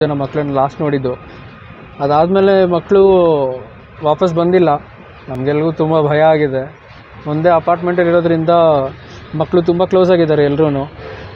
ಜನ ಮಕ್ಕಳನ್ನ ಲಾಸ್ಟ್ ನೋಡಿದ್ದು ಅದಾದಮೇಲೆ ಮಕ್ಕಳು ವಾಪಸ್ ಬಂದಿಲ್ಲ ನಮಗೆಲ್ರಿಗೂ ತುಂಬ ಭಯ ಆಗಿದೆ ಒಂದೇ ಅಪಾರ್ಟ್ಮೆಂಟಲ್ಲಿ ಇರೋದ್ರಿಂದ ಮಕ್ಕಳು ತುಂಬ ಕ್ಲೋಸ್ ಆಗಿದ್ದಾರೆ ಎಲ್ರೂ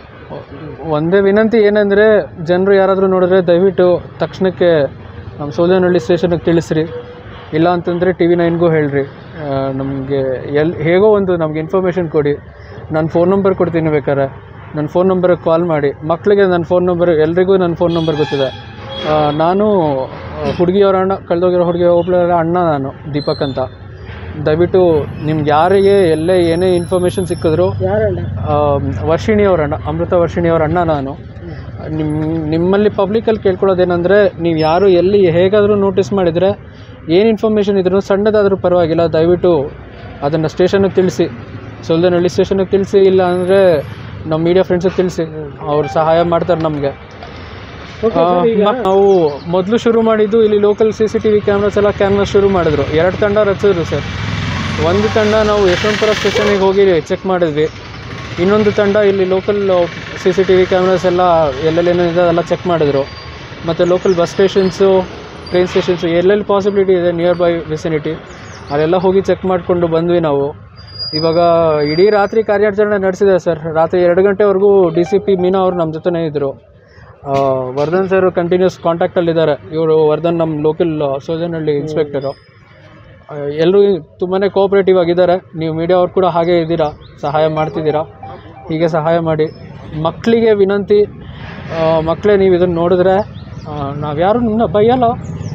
ಒಂದೇ ವಿನಂತಿ ಏನಂದರೆ ಜನರು ಯಾರಾದರೂ ನೋಡಿದ್ರೆ ದಯವಿಟ್ಟು ತಕ್ಷಣಕ್ಕೆ ನಮ್ಮ ಸೋಜನಹಳ್ಳಿ ಸ್ಟೇಷನ್ಗೆ ತಿಳಿಸ್ರಿ ಇಲ್ಲ ಅಂತಂದರೆ ಟಿ ವಿ ನೈನ್ಗೂ ಹೇಳ್ರಿ ನಮಗೆ ಎಲ್ಲಿ ಹೇಗೋ ಒಂದು ನಮ್ಗೆ ಇನ್ಫಾರ್ಮೇಷನ್ ಕೊಡಿ ನನ್ನ ಫೋನ್ ನಂಬರ್ ಕೊಡ್ತೀನಿ ಬೇಕಾದ್ರೆ ನನ್ನ ಫೋನ್ ನಂಬರ್ಗೆ ಕಾಲ್ ಮಾಡಿ ಮಕ್ಕಳಿಗೆ ನನ್ನ ಫೋನ್ ನಂಬರ್ ಎಲ್ರಿಗೂ ನನ್ನ ಫೋನ್ ನಂಬರ್ ಗೊತ್ತಿದೆ ಆ, ನಾನು ಹುಡುಗಿಯವರ ಅಣ್ಣ ಕಳೆದೋಗಿರೋ ಹುಡುಗಿ ಒಬ್ಬಳ ಅಣ್ಣ ನಾನು ದೀಪಕ್ ಅಂತ ದಯವಿಟ್ಟು ನಿಮ್ಗೆ ಯಾರಿಗೆ ಎಲ್ಲೇ ಏನೇ ಇನ್ಫಾರ್ಮೇಷನ್ ಸಿಕ್ಕಿದ್ರು ಯಾರಣ್ಣ ವರ್ಷಿಣಿ ಅವ್ರ ಅಣ್ಣ ಅಮೃತ ವರ್ಷಿಣಿ ಅವ್ರ ಅಣ್ಣ ನಾನು ನಿಮ್ಮ ನಿಮ್ಮಲ್ಲಿ ಪಬ್ಲಿಕಲ್ಲಿ ಕೇಳ್ಕೊಳ್ಳೋದೇನೆಂದರೆ ನೀವು ಯಾರು ಎಲ್ಲಿ ಹೇಗಾದರೂ ನೋಟಿಸ್ ಮಾಡಿದರೆ ಏನು ಇನ್ಫಾರ್ಮೇಷನ್ ಇದ್ರೂ ಸಣ್ಣದಾದರೂ ಪರವಾಗಿಲ್ಲ ದಯವಿಟ್ಟು ಅದನ್ನು ಸ್ಟೇಷನ್ಗೆ ತಿಳಿಸಿ ಸೊಲ್ದನಹಳ್ಳಿ ಸ್ಟೇಷನ್ಗೆ ತಿಳಿಸಿ ಇಲ್ಲ ಅಂದರೆ ನಮ್ಮ ಮೀಡಿಯಾ ಫ್ರೆಂಡ್ಸಿಗೆ ತಿಳಿಸಿ ಅವ್ರು ಸಹಾಯ ಮಾಡ್ತಾರೆ ನಮಗೆ ಓಕೆ ಸರ್ ಈಗ ನಾವು ಮೊದಲು ಶುರು ಮಾಡಿದ್ದು ಇಲ್ಲಿ local C C T V cameras ಎಲ್ಲ ಕ್ಯಾನ್ವಾಸ್ ಶುರು ಮಾಡಿದ್ರು ಎರಡು ತಂಡ ರಚಿಸಿದ್ರು ಸರ್ ಒಂದು ತಂಡ ನಾವು ಯಶವಂತಪುರ ಸ್ಟೇಷನಿಗೆ ಹೋಗಿ ಚೆಕ್ ಮಾಡಿದ್ವಿ ಇನ್ನೊಂದು ತಂಡ ಇಲ್ಲಿ local C C T V cameras ಎಲ್ಲ ಎಲ್ಲೆಲ್ಲೇನಿದೆ ಅದೆಲ್ಲ ಚೆಕ್ ಮಾಡಿದ್ರು ಮತ್ತು local bus stations train stations ಎಲ್ಲೆಲ್ಲಿ ಪಾಸಿಬಿಲಿಟಿ ಇದೆ ನಿಯರ್ ಬೈ ವಿಸಿನಿಟಿ ಅಲ್ಲೆಲ್ಲ ಹೋಗಿ ಚೆಕ್ ಮಾಡಿಕೊಂಡು ಬಂದ್ವಿ ನಾವು ಇವಾಗ ಇಡೀ ರಾತ್ರಿ ಕಾರ್ಯಾಚರಣೆ ನಡೆಸಿದೆ ಸರ್ ರಾತ್ರಿ ಎರಡು ಗಂಟೆವರೆಗೂ ಡಿ ಸಿ ಪಿ ಮೀನಾ ಅವರು ನಮ್ಮ ಜೊತೆನೇ ಇದ್ದರು ಆ, ವರ್ಧನ್ ಸರ್ ಕಂಟಿನ್ಯೂಸ್ ಕಾಂಟ್ಯಾಕ್ಟಲ್ಲಿದ್ದಾರೆ ಇವರು ವರ್ಧನ್ ನಮ್ಮ ಲೋಕಲ್ ಸೋಜನಹಳ್ಳಿ ಇನ್ಸ್ಪೆಕ್ಟರು ಎಲ್ಲರೂ ತುಂಬಾ ಕೋಆಪ್ರೇಟಿವ್ ಆಗಿದ್ದಾರೆ ನೀವು ಮೀಡಿಯಾ ಅವ್ರು ಕೂಡ ಹಾಗೆ ಇದ್ದೀರಾ ಸಹಾಯ ಮಾಡ್ತಿದ್ದೀರಾ ಹೀಗೆ ಸಹಾಯ ಮಾಡಿ ಮಕ್ಕಳಿಗೆ ವಿನಂತಿ ಮಕ್ಕಳೇ ನೀವು ಇದನ್ನು ನೋಡಿದ್ರೆ ನಾವು ಯಾರು ನಿಮ್ಮನ್ನ ಬೈಯಲ್ಲ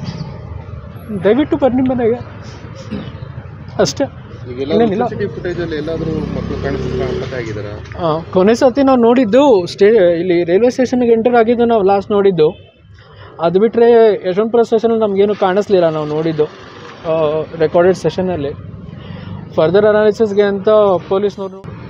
ದಯವಿಟ್ಟು ಬನ್ನಿ ಮನೆಗೆ ಅಷ್ಟೇ ಇನ್ನೇನಿಲ್ಲ ಫುಟೇಜಲ್ಲಿ ಎಲ್ಲಾದರೂ ಮಕ್ಕಳು ಕಾಣಿಸ್ತಾ ಪತ್ತೆ ಆಗಿದ್ದಾರಾ ಆ, ಕೊನೆ ಸತಿ ನಾವು ನೋಡಿದ್ದು ಸ್ಟೇ ಇಲ್ಲಿ ರೈಲ್ವೆ ಸ್ಟೇಷನ್ಗೆ ಎಂಟರ್ ಆಗಿದ್ದು ನಾವು ಲಾಸ್ಟ್ ನೋಡಿದ್ದು ಅದು ಬಿಟ್ಟರೆ ಯಶವಂತಪುರ ಸ್ಟೇಷನಲ್ಲಿ ನಮಗೇನು ಕಾಣಿಸ್ಲಿಲ್ಲ ನಾವು ನೋಡಿದ್ದು ರೆಕಾರ್ಡೆಡ್ ಸೆಷನಲ್ಲಿ ಫರ್ದರ್ ಅನಾಲಿಸಿಸ್ಗೆ ಅಂತ ಪೊಲೀಸ್ನವರು